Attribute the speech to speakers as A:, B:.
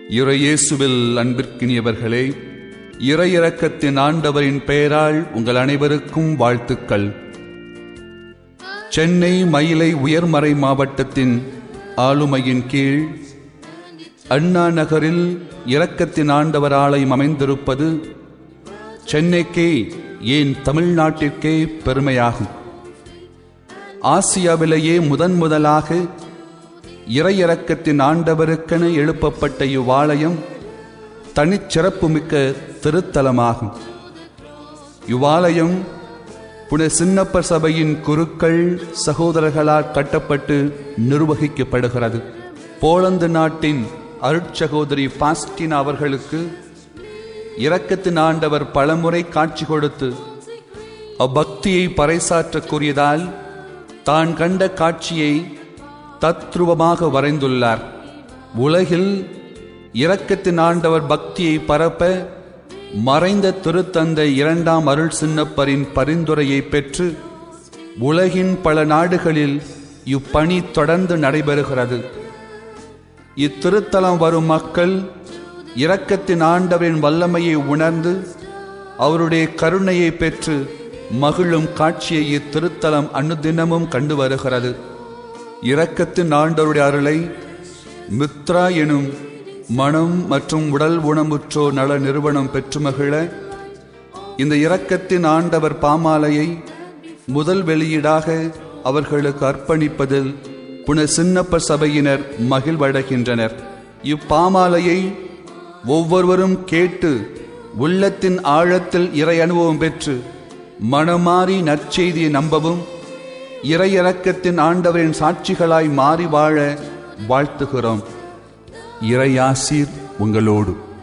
A: இறையேசுவில் அன்பிற்கினியவர்களே இறையிறக்கத்தின் ஆண்டவரின் பெயரால் உங்கள் அனைவருக்கும் வாழ்த்துக்கள் சென்னை மயிலை உயர்மறை மாவட்டத்தின் ஆளுமையின் கீழ் அண்ணா நகரில் இரக்கத்தின் ஆண்டவர் ஆலயம் அமைந்திருப்பது சென்னைக்கே ஏன் தமிழ்நாட்டிற்கே பெருமையாகும் ஆசியாவிலேயே முதன் முதலாக இறையிறக்கத்தின் ஆண்டவருக்கென எழுப்பப்பட்ட இவ்வாலயம் தனிச்சிறப்புமிக்க திருத்தலமாகும் இவ்வாலயம் புன சின்னப்பர் சபையின் குருக்கள் சகோதரர்களால் கட்டப்பட்டு நிர்வகிக்கப்படுகிறது போலந்து நாட்டின் அருட்சகோதரி பாஸ்டினா அவர்களுக்கு இரக்கத்தின் ஆண்டவர் பலமுறை காட்சி கொடுத்து அவ்வக்தியை பறைசாற்றக்கூடியதால் தான் கண்ட காட்சியை தத்ருவமாக வரைந்துள்ளார் உலகில் இரக்கத்தின் ஆண்டவர் பக்தியை பரப்ப மறைந்த திருத்தந்தை இரண்டாம் அருள் சின்னப்பரின் பரிந்துரையை பெற்று உலகின் பல நாடுகளில் இப்பணி தொடர்ந்து நடைபெறுகிறது இத்திருத்தலம் வரும் மக்கள் இரக்கத்தின் ஆண்டவரின் வல்லமையை உணர்ந்து அவருடைய கருணையை பெற்று மகிழும் காட்சியை இத்திருத்தலம் அனுதினமும் கண்டு வருகிறது இரக்கத்தின் ஆண்டவருடைய அருளை மித்ரா எனும் மனம் மற்றும் உடல் ஊனமுற்றோர் நல நிறுவனம் பெற்று மகிழ இந்த இரக்கத்தின் ஆண்டவர் பாமாலையை முதல் வெளியீடாக அவர்களுக்கு அர்ப்பணிப்பதில் புன சின்னப்ப சபையினர் மகிழ்வடைகின்றனர் இப்பாமாலையை ஒவ்வொருவரும் கேட்டு உள்ளத்தின் ஆழத்தில் இறை அனுபவம் பெற்று மனமாறி நற்செய்தியை நம்பவும் இறையிறக்கத்தின் ஆண்டவரின் சாட்சிகளாய் மாறி வாழ வாழ்த்துகிறோம் இறையாசீர் உங்களோடு